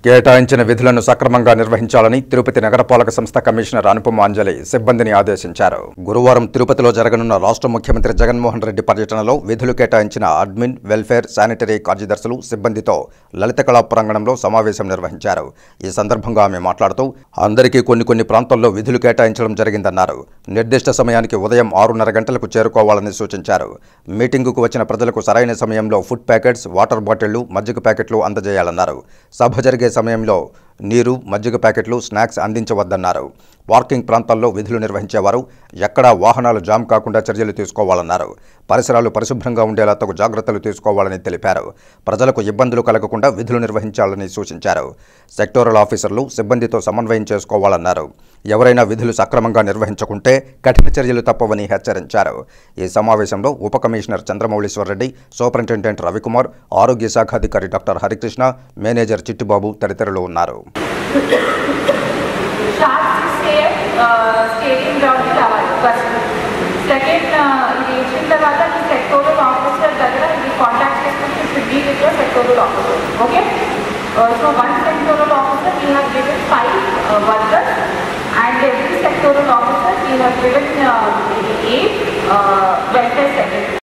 కేటాయించిన విధులను సక్రమంగా నిర్వహించాలని తిరుపతి నగరపాలక సంస్థ కమిషనర్ అనుపమ అంజలి సిబ్బందిని ఆదేశించారు గురువారం తిరుపతిలో జరగనున్న రాష్ట్ర ముఖ్యమంత్రి జగన్మోహన్ రెడ్డి పర్యటనలో విధులు కేటాయించిన అడ్మిన్ వెల్ఫేర్ శానిటరీ కార్యదర్శులు సిబ్బందితో లలిత కళా ప్రాంగణంలో సమావేశం నిర్వహించారు ఈ సందర్భంగా ఆమె మాట్లాడుతూ అందరికీ కొన్ని కొన్ని ప్రాంతాల్లో విధులు కేటాయించడం జరిగిందన్నారు నిర్దిష్ట సమయానికి ఉదయం ఆరున్నర గంటలకు చేరుకోవాలని సూచించారు మీటింగుకు వచ్చిన ప్రజలకు సరైన సమయంలో ఫుడ్ ప్యాకెట్స్ వాటర్ బాటిళ్లు మజ్జిగ ప్యాకెట్లు అందజేయాలన్నారు సభ జరిగే సమయంలో నీరు మజ్జిగ ప్యాకెట్లు స్నాక్స్ అందించవద్దన్నారు పార్కింగ్ ప్రాంతాల్లో విధులు నిర్వహించేవారు ఎక్కడా వాహనాలు జామ్ కాకుండా చర్యలు తీసుకోవాలన్నారు పరిసరాలు పరిశుభ్రంగా ఉండేలా తగు జాగ్రత్తలు తీసుకోవాలని తెలిపారు ప్రజలకు ఇబ్బందులు కలగకుండా విధులు నిర్వహించాలని సూచించారు సెక్టోరల్ ఆఫీసర్లు సిబ్బందితో సమన్వయం చేసుకోవాలన్నారు ఎవరైనా విధులు సక్రమంగా నిర్వహించకుంటే కఠిన చర్యలు తప్పవని హెచ్చరించారు ఈ సమావేశంలో ఉప కమిషనర్ చంద్రమౌళీశ్వరరెడ్డి సూపరింటెండెంట్ రవికుమార్ ఆరోగ్య శాఖాధికారి డాక్టర్ హరికృష్ణ మేనేజర్ చిట్టిబాబు తదితరులు ఉన్నారు షార్ట్ సిక్స్ ఏఎం స్టేడియం గ్రౌండ్కి రావాలి ఫస్ట్ సెకండ్ ఇది ఇచ్చిన తర్వాత మీ సెక్టోరల్ ఆఫీసర్ దగ్గర ఇది కాంటాక్ట్ చేసుకుంటే should be with your sectoral officer okay so one sectoral officer we have given five workers and every sectoral officer we have given eight welfare secretary